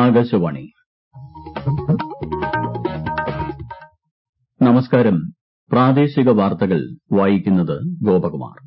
ആകാശവാണി നമസ്കാരം പ്രാദേശിക വാർത്തകൾ വായിക്കുന്നത് ഗോപകുമാർ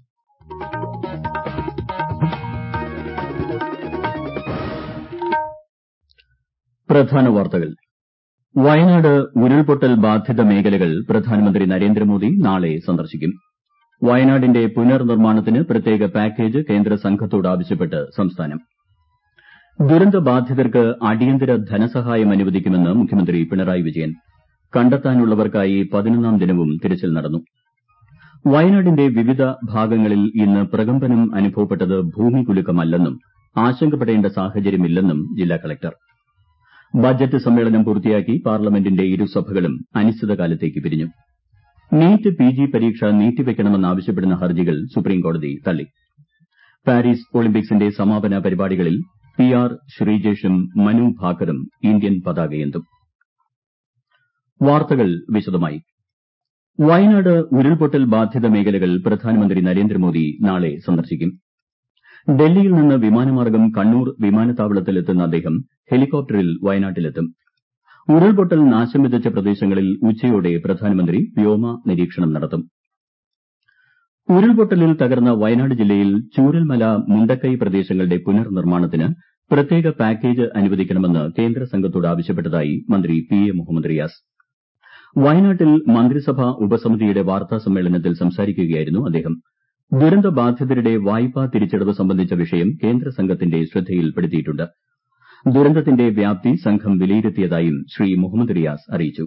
പ്രധാന വാർത്തകൾ വയനാട് ഉരുൾപൊട്ടൽ ബാധിത മേഖലകൾ പ്രധാനമന്ത്രി നരേന്ദ്രമോദി നാളെ സന്ദർശിക്കും വയനാടിന്റെ പുനർനിർമ്മാണത്തിന് പ്രത്യേക പാക്കേജ് കേന്ദ്ര സംഘത്തോട് ആവശ്യപ്പെട്ട് സംസ്ഥാനം ദുരന്തബാധിതർക്ക് അടിയന്തര ധനസഹായം അനുവദിക്കുമെന്ന് മുഖ്യമന്ത്രി പിണറായി വിജയൻ കണ്ടെത്താനുള്ളവർക്കായി പതിനൊന്നാം ദിനവും തിരച്ചിൽ നടന്നു വയനാടിന്റെ വിവിധ ഭാഗങ്ങളിൽ ഇന്ന് പ്രകമ്പനം അനുഭവപ്പെട്ടത് ഭൂമികുലുക്കമല്ലെന്നും ആശങ്കപ്പെടേണ്ട സാഹചര്യമില്ലെന്നും ജില്ലാ കളക്ടർ ബജറ്റ് സമ്മേളനം പൂർത്തിയാക്കി പാർലമെന്റിന്റെ ഇരുസഭകളും അനിശ്ചിതകാലത്തേക്ക് പിരിഞ്ഞു നീറ്റ് പിജി പരീക്ഷ നീട്ടിവെക്കണമെന്നാവശ്യപ്പെടുന്ന ഹർജികൾ സുപ്രീംകോടതി തള്ളി പാരീസ് ഒളിമ്പിക്സിന്റെ സമാപന പരിപാടികളിൽ പി ആർ ശ്രീജേഷും മനു ഭാക്കറും ഇന്ത്യൻ പതാകയേന്തും വാർത്തകൾ വിശദമായി വയനാട് ഉരുൾപൊട്ടൽ ബാധിത മേഖലകൾ പ്രധാനമന്ത്രി നരേന്ദ്രമോദി നാളെ സന്ദർശിക്കും ഡൽഹിയിൽ നിന്ന് വിമാനമാർഗ്ഗം കണ്ണൂർ വിമാനത്താവളത്തിലെത്തുന്ന അദ്ദേഹം ഹെലികോപ്റ്ററിൽ വയനാട്ടിലെത്തും ഉരുൾപൊട്ടൽ നാശം വിതച്ച പ്രദേശങ്ങളിൽ ഉച്ചയോടെ പ്രധാനമന്ത്രി വ്യോമ നിരീക്ഷണം നടത്തും ഉരുൾപൊട്ടലിൽ തകർന്ന വയനാട് ജില്ലയിൽ ചൂരൽമല മുണ്ടക്കൈ പ്രദേശങ്ങളുടെ പുനർനിർമ്മാണത്തിന് പ്രത്യേക പാക്കേജ് അനുവദിക്കണമെന്ന് കേന്ദ്ര സംഘത്തോട് ആവശ്യപ്പെട്ടതായി മന്ത്രി പി എ മുഹമ്മദ് റിയാസ് വയനാട്ടിൽ മന്ത്രിസഭാ ഉപസമിതിയുടെ വാർത്താ സമ്മേളനത്തിൽ സംസാരിക്കുകയായിരുന്നു അദ്ദേഹം ദുരന്തബാധിതരുടെ വായ്പാ തിരിച്ചടവ് സംബന്ധിച്ച വിഷയം കേന്ദ്ര സംഘത്തിന്റെ ശ്രദ്ധയിൽപ്പെടുത്തിയിട്ടുണ്ട് ദുരന്തത്തിന്റെ വ്യാപ്തി സംഘം വിലയിരുത്തിയതായും ശ്രീ മുഹമ്മദ് റിയാസ് അറിയിച്ചു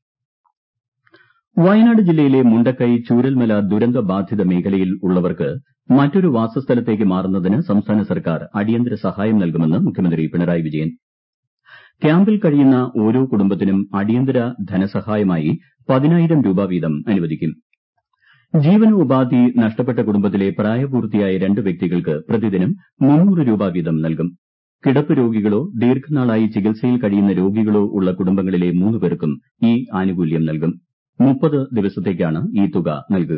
വയനാട് ജില്ലയിലെ മുണ്ടക്കൈ ചൂരൽമല ദുരന്തബാധിത മേഖലയിൽ ഉള്ളവർക്ക് മറ്റൊരു വാസസ്ഥലത്തേക്ക് മാറുന്നതിന് സംസ്ഥാന സർക്കാർ അടിയന്തര സഹായം നൽകുമെന്ന് മുഖ്യമന്ത്രി പിണറായി വിജയൻ ക്യാമ്പിൽ കഴിയുന്ന ഓരോ കുടുംബത്തിനും അടിയന്തര ധനസഹായമായി പതിനായിരം രൂപ വീതം അനുവദിക്കും ജീവനോപാധി നഷ്ടപ്പെട്ട കുടുംബത്തിലെ പ്രായപൂർത്തിയായ രണ്ട് വ്യക്തികൾക്ക് പ്രതിദിനം മുന്നൂറ് രൂപ വീതം നൽകും കിടപ്പ് രോഗികളോ ദീർഘനാളായി ചികിത്സയിൽ കഴിയുന്ന രോഗികളോ ഉള്ള കുടുംബങ്ങളിലെ മൂന്ന് പേർക്കും ഈ ആനുകൂല്യം നൽകും മുപ്പത് ദിവസത്തേക്കാണ് ഈ തുക നൽകുക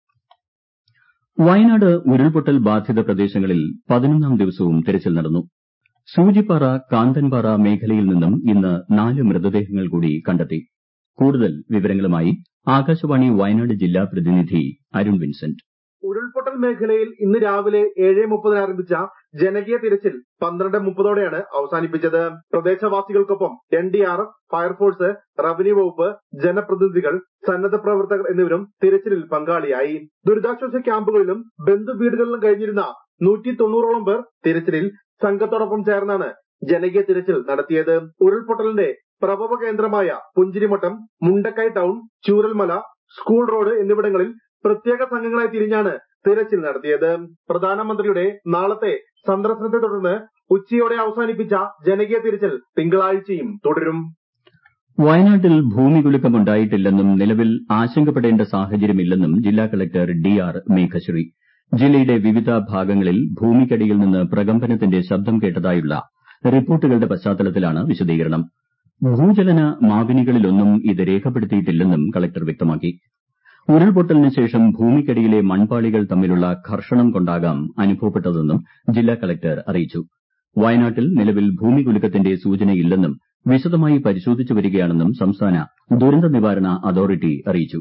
വയനാട് ഉരുൾപൊട്ടൽ ബാധിത പ്രദേശങ്ങളിൽ പതിനൊന്നാം ദിവസവും തിരച്ചിൽ നടന്നു സൂചിപ്പാറ കാന്തൻപാറ മേഖലയിൽ നിന്നും ഇന്ന് നാല് മൃതദേഹങ്ങൾ കൂടി കണ്ടെത്തി കൂടുതൽ വിവരങ്ങളുമായി ആകാശവാണി വയനാട് ജില്ലാ പ്രതിനിധി അരുൺ വിൻസെന്റ് ഉരുൾപൊട്ടൽ മേഖലയിൽ ഇന്ന് രാവിലെ ഏഴ് മുപ്പതിന് ആരംഭിച്ച ജനകീയ തിരച്ചിൽ പന്ത്രണ്ട് മുപ്പതോടെയാണ് അവസാനിപ്പിച്ചത് പ്രദേശവാസികൾക്കൊപ്പം N D R F fire force revenue വകുപ്പ് ജനപ്രതിനിധികൾ സന്നദ്ധ പ്രവർത്തകർ എന്നിവരും തിരച്ചിലിൽ പങ്കാളിയായി ദുരിതാശ്വാസ ക്യാമ്പുകളിലും ബന്ധു വീടുകളിലും കഴിഞ്ഞിരുന്ന നൂറ്റി തൊണ്ണൂറോളം പേർ തിരച്ചിലിൽ സംഘത്തോടൊപ്പം ചേർന്നാണ് ജനകീയ തിരച്ചിൽ നടത്തിയത് ഉരുൾപൊട്ടലിന്റെ പ്രഭവ കേന്ദ്രമായ Punchirimattam Mundakkai town Chooralmala school road എന്നിവിടങ്ങളിൽ പ്രത്യേക സംഘങ്ങളായി തിരിഞ്ഞാണ് തിരച്ചിൽ നടത്തിയത് പ്രധാനമന്ത്രിയുടെ നാളത്തെ സന്ദർശനത്തെ തുടർന്ന് ഉച്ചയോടെ അവസാനിപ്പിച്ച ജനകീയ തിരച്ചിൽ തിങ്കളാഴ്ചയും തുടരും വയനാട്ടിൽ ഭൂമികുലുക്കമുണ്ടായിട്ടില്ലെന്നും നിലവിൽ ആശങ്കപ്പെടേണ്ട സാഹചര്യമില്ലെന്നും ജില്ലാ കളക്ടർ ഡി ആർ മേഘശ്രീ ജില്ലയുടെ വിവിധ ഭാഗങ്ങളിൽ ഭൂമിക്കടിയിൽ നിന്ന് പ്രകമ്പനത്തിന്റെ ശബ്ദം കേട്ടതായുള്ള റിപ്പോർട്ടുകളുടെ പശ്ചാത്തലത്തിലാണ് വിശദീകരണം ഭൂചലന മാപിനികളിലൊന്നും ഇത് രേഖപ്പെടുത്തിയിട്ടില്ലെന്നും കളക്ടർ വ്യക്തമാക്കി ഉരുൾപൊട്ടലിന് ശേഷം ഭൂമിക്കടിയിലെ മൺപാളികൾ തമ്മിലുള്ള ഘർഷണം കൊണ്ടാകാം അനുഭവപ്പെട്ടതെന്നും ജില്ലാ കളക്ടർ അറിയിച്ചു വയനാട്ടിൽ നിലവിൽ ഭൂമികുലുക്കത്തിന്റെ സൂചനയില്ലെന്നും വിശദമായി പരിശോധിച്ചു വരികയാണെന്നും സംസ്ഥാന ദുരന്ത നിവാരണ അതോറിറ്റി അറിയിച്ചു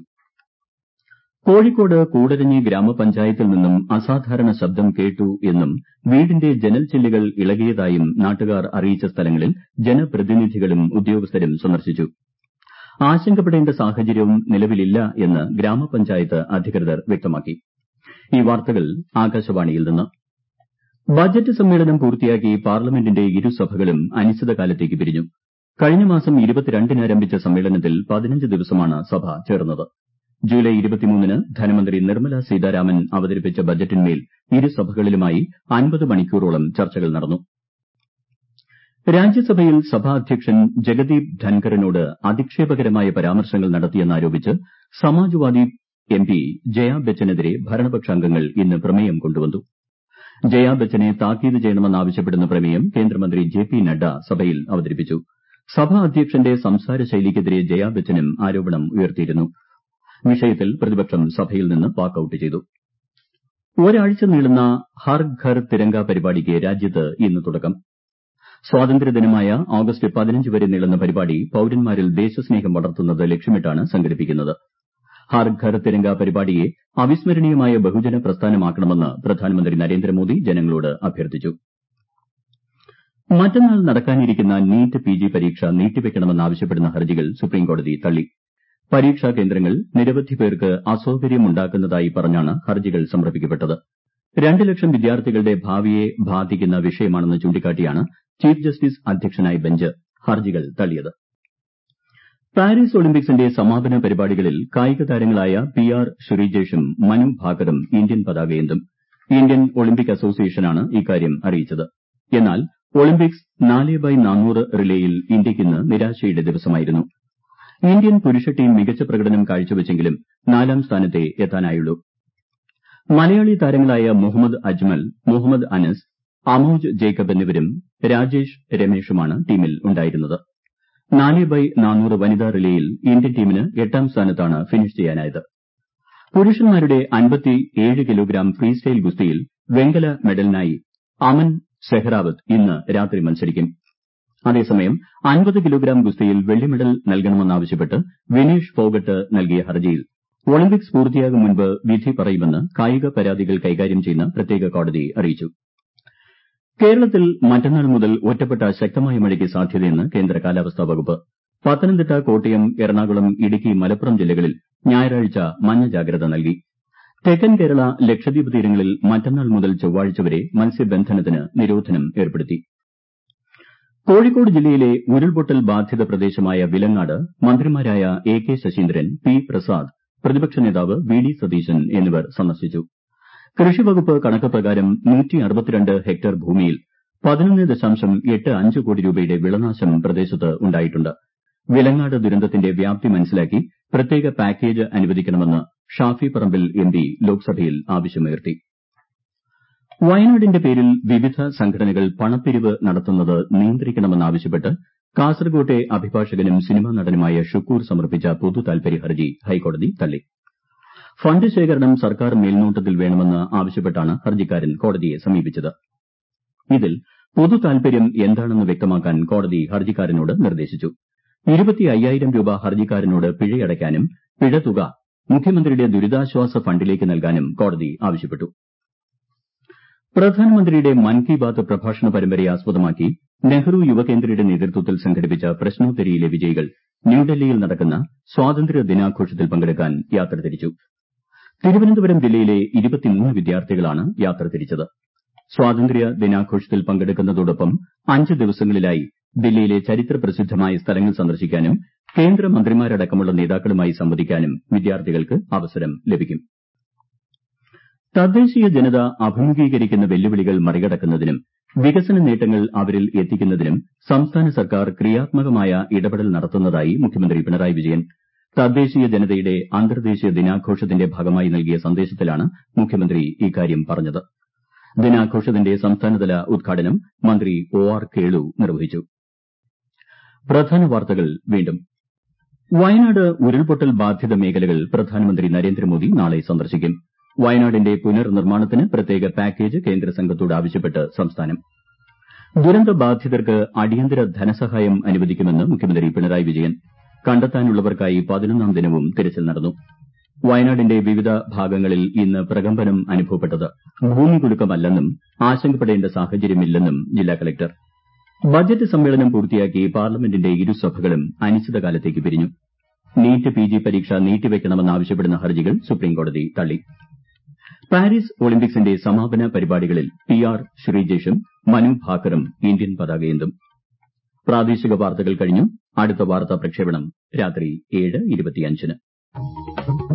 കോഴിക്കോട് കൂടരഞ്ഞി ഗ്രാമപഞ്ചായത്തിൽ നിന്നും അസാധാരണ ശബ്ദം കേട്ടു എന്നും വീടിന്റെ ജനൽ ചില്ലുകൾ ഇളകിയതായും നാട്ടുകാർ അറിയിച്ച സ്ഥലങ്ങളിൽ ജനപ്രതിനിധികളും ഉദ്യോഗസ്ഥരും സന്ദർശിച്ചു ആശങ്കപ്പെടേണ്ട സാഹചര്യം നിലവിലില്ല എന്ന് ഗ്രാമപഞ്ചായത്ത് അധികൃതർ വ്യക്തമാക്കി ഈ വാർത്തകൾ ആകാശവാണിയിൽ നിന്ന് ബജറ്റ് സമ്മേളനം പൂർത്തിയാക്കി പാർലമെന്റിന്റെ ഇരുസഭകളും അനിശ്ചിതകാലത്തേക്ക് പിരിഞ്ഞു കഴിഞ്ഞ മാസം ഇരുപത്തിരണ്ടിന് ആരംഭിച്ച സമ്മേളനത്തിൽ പതിനഞ്ച് ദിവസമാണ് സഭ ചേർന്നത് ജൂലൈ ഇരുപത്തിമൂന്നിന് ധനമന്ത്രി നിർമ്മല സീതാരാമൻ അവതരിപ്പിച്ച ബജറ്റിന്മേൽ ഇരുസഭകളിലുമായി അൻപത് മണിക്കൂറോളം ചർച്ചകൾ നടന്നു രാജ്യസഭയിൽ സഭാ അധ്യക്ഷൻ ജഗദീപ് ധൻഖറിനോട് അധിക്ഷേപകരമായ പരാമർശങ്ങൾ നടത്തിയെന്നാരോപിച്ച് സമാജ്വാദി എംപി ജയാ ബച്ചനെതിരെ ഭരണപക്ഷാംഗങ്ങൾ ഇന്ന് പ്രമേയം കൊണ്ടുവന്നു ജയാ ബച്ചനെ താക്കീത് ചെയ്യണമെന്നാവശ്യപ്പെടുന്ന പ്രമേയം കേന്ദ്രമന്ത്രി ജെ പി നഡ്ഡ സഭയിൽ അവതരിപ്പിച്ചു സഭാ അധ്യക്ഷന്റെ സംസാര ശൈലിക്കെതിരെ ജയാ ബച്ചനും ആരോപണം ഉയർത്തിയിരുന്നു വിഷയത്തിൽ പ്രതിപക്ഷം സഭയിൽ നിന്ന് വാക്കൌട്ട് ചെയ്തു ഒരാഴ്ച നീളുന്ന ഹർ ഘർ തിരങ്ക പരിപാടിക്ക് രാജ്യത്ത് ഇന്ന് തുടക്കം സ്വാതന്ത്ര്യദിനമായ ആഗസ്റ്റ് പതിനഞ്ച് വരെ നീളുന്ന പരിപാടി പൌരന്മാരിൽ ദേശസ്നേഹം വളർത്തുന്നത് ലക്ഷ്യമിട്ടാണ് സംഘടിപ്പിക്കുന്നത് ഹർ ഘർ തിരംഗ പരിപാടിയെ അവിസ്മരണീയമായ ബഹുജന പ്രസ്ഥാനമാക്കണമെന്ന് പ്രധാനമന്ത്രി നരേന്ദ്രമോദി ജനങ്ങളോട് അഭ്യർത്ഥിച്ചു മറ്റന്നാൾ നടക്കാനിരിക്കുന്ന നീറ്റ് പിജി പരീക്ഷ നീട്ടിവെക്കണമെന്നാവശ്യപ്പെടുന്ന ഹർജികൾ സുപ്രീംകോടതി തള്ളി പരീക്ഷാ കേന്ദ്രങ്ങൾ നിരവധി പേർക്ക് അസൌകര്യമുണ്ടാക്കുന്നതായി പറഞ്ഞാണ് ഹർജികൾ സമർപ്പിക്കപ്പെട്ടത് രണ്ട് ലക്ഷം വിദ്യാർത്ഥികളുടെ ഭാവിയെ ബാധിക്കുന്ന വിഷയമാണെന്ന് ചൂണ്ടിക്കാട്ടിയാണ് ചീഫ് ജസ്റ്റിസ് അധ്യക്ഷനായ ബെഞ്ച് ഹർജികൾ തള്ളിയത് പാരീസ് ഒളിമ്പിക്സിന്റെ സമാപന പരിപാടികളിൽ കായിക താരങ്ങളായ പി ആർ ശ്രീജേഷും മനു ഭാക്കറും ഇന്ത്യൻ പതാകയേന്തും ഇന്ത്യൻ ഒളിമ്പിക് അസോസിയേഷനാണ് ഇക്കാര്യം അറിയിച്ചത് എന്നാൽ ഒളിമ്പിക്സ് നാല് ബൈ നാനൂറ് റിലേയിൽ ഇന്ത്യയ്ക്ക് ഇന്ന് നിരാശയുടെ ദിവസമായിരുന്നു ഇന്ത്യൻ പുരുഷ ടീം മികച്ച പ്രകടനം കാഴ്ചവെച്ചെങ്കിലും നാലാം സ്ഥാനത്തേ എത്താനായുള്ളൂ മലയാളി താരങ്ങളായ മുഹമ്മദ് അജ്മൽ മുഹമ്മദ് അനസ് അമോജ് ജേക്കബ് എന്നിവരും രാജേഷ് രമേഷുമാണ് ടീമിൽ ഉണ്ടായിരുന്നത് നാല് ബൈ നാനൂറ് വനിതാ റിലേയിൽ ഇന്ത്യൻ ടീമിന് എട്ടാം സ്ഥാനത്താണ് ഫിനിഷ് ചെയ്യാനായത് പുരുഷന്മാരുടെ അൻപത്തിയേഴ് കിലോഗ്രാം ഫ്രീ സ്റ്റൈൽ ഗുസ്തിയിൽ വെങ്കല മെഡലിനായി അമൻ സെഹ്റാവത്ത് ഇന്ന് രാത്രി മത്സരിക്കും അതേസമയം അൻപത് കിലോഗ്രാം ഗുസ്തിയിൽ വെള്ളി മെഡൽ നൽകണമെന്നാവശ്യപ്പെട്ട് വിനേഷ് ഫോഗട്ട് നൽകിയ ഹർജിയിൽ ഒളിമ്പിക്സ് പൂർത്തിയാകും മുൻപ് വിധി പറയുമെന്ന് കായിക പരാതികൾ കൈകാര്യം ചെയ്യുന്ന പ്രത്യേക കോടതി അറിയിച്ചു കേരളത്തിൽ മറ്റന്നാൾ മുതൽ ഒറ്റപ്പെട്ട ശക്തമായ മഴയ്ക്ക് സാധ്യതയെന്ന് കേന്ദ്ര കാലാവസ്ഥാ വകുപ്പ് പത്തനംതിട്ട കോട്ടയം എറണാകുളം ഇടുക്കി മലപ്പുറം ജില്ലകളിൽ ഞായറാഴ്ച മഞ്ഞ ജാഗ്രത നൽകി തെക്കൻ കേരള ലക്ഷദ്വീപ് തീരങ്ങളിൽ മറ്റന്നാൾ മുതൽ ചൊവ്വാഴ്ച വരെ മത്സ്യബന്ധനത്തിന് നിരോധനം ഏർപ്പെടുത്തി കോഴിക്കോട് ജില്ലയിലെ ഉരുൾപൊട്ടൽ ബാധിത പ്രദേശമായ വിലങ്ങാട് മന്ത്രിമാരായ A K Saseendran P Prasad പ്രതിപക്ഷ നേതാവ് വി ഡി സതീശൻ എന്നിവർ സന്ദർശിച്ചു കൃഷിവകുപ്പ് കണക്ക് പ്രകാരം ഹെക്ടർ ഭൂമിയിൽ പതിനൊന്ന് ദശാംശം എട്ട് അഞ്ച് കോടി രൂപയുടെ വിളനാശം പ്രദേശത്ത് ഉണ്ടായിട്ടുണ്ട് വിലങ്ങാട് ദുരന്തത്തിന്റെ വ്യാപ്തി മനസ്സിലാക്കി പ്രത്യേക പാക്കേജ് അനുവദിക്കണമെന്ന് ഷാഫി പറമ്പിൽ എം പി ലോക്സഭയിൽ ആവശ്യമുയർത്തി വയനാടിന്റെ പേരിൽ വിവിധ സംഘടനകൾ പണപ്പിരിവ് നടത്തുന്നത് നിയന്ത്രിക്കണമെന്നാവശ്യപ്പെട്ട് കാസർകോട്ടെ അഭിഭാഷകനും സിനിമാ നടനുമായ ഷുക്കൂർ സമർപ്പിച്ച പൊതു താൽപര്യ ഹർജി ഹൈക്കോടതി തള്ളി ഫണ്ട് ശേഖരണം സർക്കാർ മേൽനോട്ടത്തിൽ വേണമെന്ന് ആവശ്യപ്പെട്ടാണ് ഹർജിക്കാരൻ കോടതിയെ സമീപിച്ചത് ഇതിൽ പൊതു താൽപര്യം എന്താണെന്ന് വ്യക്തമാക്കാൻ കോടതി ഹർജിക്കാരനോട് നിർദ്ദേശിച്ചു രൂപ ഹർജിക്കാരനോട് പിഴയടയ്ക്കാനും പിഴത്തുക മുഖ്യമന്ത്രിയുടെ ദുരിതാശ്വാസ ഫണ്ടിലേക്ക് നൽകാനും കോടതി ആവശ്യപ്പെട്ടു പ്രധാനമന്ത്രിയുടെ മൻ കി ബാത്ത് പ്രഭാഷണ പരമ്പരയെ ആസ്പദമാക്കി നെഹ്റു യുവകേന്ദ്രയുടെ നേതൃത്വത്തിൽ സംഘടിപ്പിച്ച പ്രശ്നോത്തരിയിലെ വിജയികൾ ന്യൂഡൽഹിയിൽ നടക്കുന്ന സ്വാതന്ത്ര്യ ദിനാഘോഷത്തിൽ പങ്കെടുക്കാൻ യാത്ര തിരിച്ചു തിരുവനന്തപുരം ജില്ലയിലെ വിദ്യാർത്ഥികളാണ് യാത്ര തിരിച്ചത് സ്വാതന്ത്ര്യ ദിനാഘോഷത്തിൽ പങ്കെടുക്കുന്നതോടൊപ്പം അഞ്ച് ദിവസങ്ങളിലായി ദില്ലിയിലെ ചരിത്ര പ്രസിദ്ധമായ സ്ഥലങ്ങൾ സന്ദർശിക്കാനും കേന്ദ്രമന്ത്രിമാരടക്കമുള്ള നേതാക്കളുമായി സംവദിക്കാനും വിദ്യാർത്ഥികൾക്ക് അവസരം ലഭിക്കും തദ്ദേശീയ ജനത അഭിമുഖീകരിക്കുന്ന വെല്ലുവിളികൾ മറികടക്കുന്നതിനും വികസന നേട്ടങ്ങൾ അവരിൽ എത്തിക്കുന്നതിനും സംസ്ഥാന സർക്കാർ ക്രിയാത്മകമായ ഇടപെടൽ നടത്തുന്നതായി മുഖ്യമന്ത്രി പിണറായി വിജയൻ തദ്ദേശീയ ജനതയുടെ അന്തർദേശീയ ദിനാഘോഷത്തിന്റെ ഭാഗമായി നൽകിയ സന്ദേശത്തിലാണ് മുഖ്യമന്ത്രി ഇക്കാര്യം പറഞ്ഞത് ദിനാഘോഷത്തിന്റെ സംസ്ഥാനതല ഉദ്ഘാടനം മന്ത്രി ഒ ആർ കേളു നിർവഹിച്ചു പ്രധാന വാർത്തകൾ വീണ്ടും വയനാട് ഉരുൾപൊട്ടൽ ബാധിത മേഖലകൾ പ്രധാനമന്ത്രി നരേന്ദ്രമോദി നാളെ സന്ദർശിക്കും വയനാടിന്റെ പുനർനിർമ്മാണത്തിന് പ്രത്യേക പാക്കേജ് കേന്ദ്ര സംഘത്തോട് ആവശ്യപ്പെട്ട് സംസ്ഥാനം ദുരന്തബാധിതർക്ക് അടിയന്തര ധനസഹായം അനുവദിക്കുമെന്ന് മുഖ്യമന്ത്രി പിണറായി വിജയൻ കണ്ടെത്താനുള്ളവർക്കായി പതിനൊന്നാം ദിനവും തിരച്ചിൽ നടന്നു വയനാടിന്റെ വിവിധ ഭാഗങ്ങളിൽ ഇന്ന് പ്രകമ്പനം അനുഭവപ്പെട്ടത് ഭൂമികുലുക്കമല്ലെന്നും ആശങ്കപ്പെടേണ്ട സാഹചര്യമില്ലെന്നും ജില്ലാ കളക്ടർ ബജറ്റ് സമ്മേളനം പൂർത്തിയാക്കി പാർലമെന്റിന്റെ ഇരുസഭകളും അനിശ്ചിതകാലത്തേക്ക് പിരിഞ്ഞു നീറ്റ് പിജി പരീക്ഷ നീട്ടിവെക്കണമെന്നാവശ്യപ്പെടുന്ന ഹർജികൾ സുപ്രീംകോടതി തള്ളി പാരീസ് ഒളിമ്പിക്സിന്റെ സമാപന പരിപാടികളിൽ പി ആർ ശ്രീജേഷും മനു ഭാക്കറും ഇന്ത്യൻ പതാകയേന്തും പ്രാദേശിക വാർത്തകൾ കഴിഞ്ഞു അടുത്ത വാർത്താ പ്രക്ഷേപണം രാത്രി ഏഴ് ഇരുപത്തിയഞ്ചിന്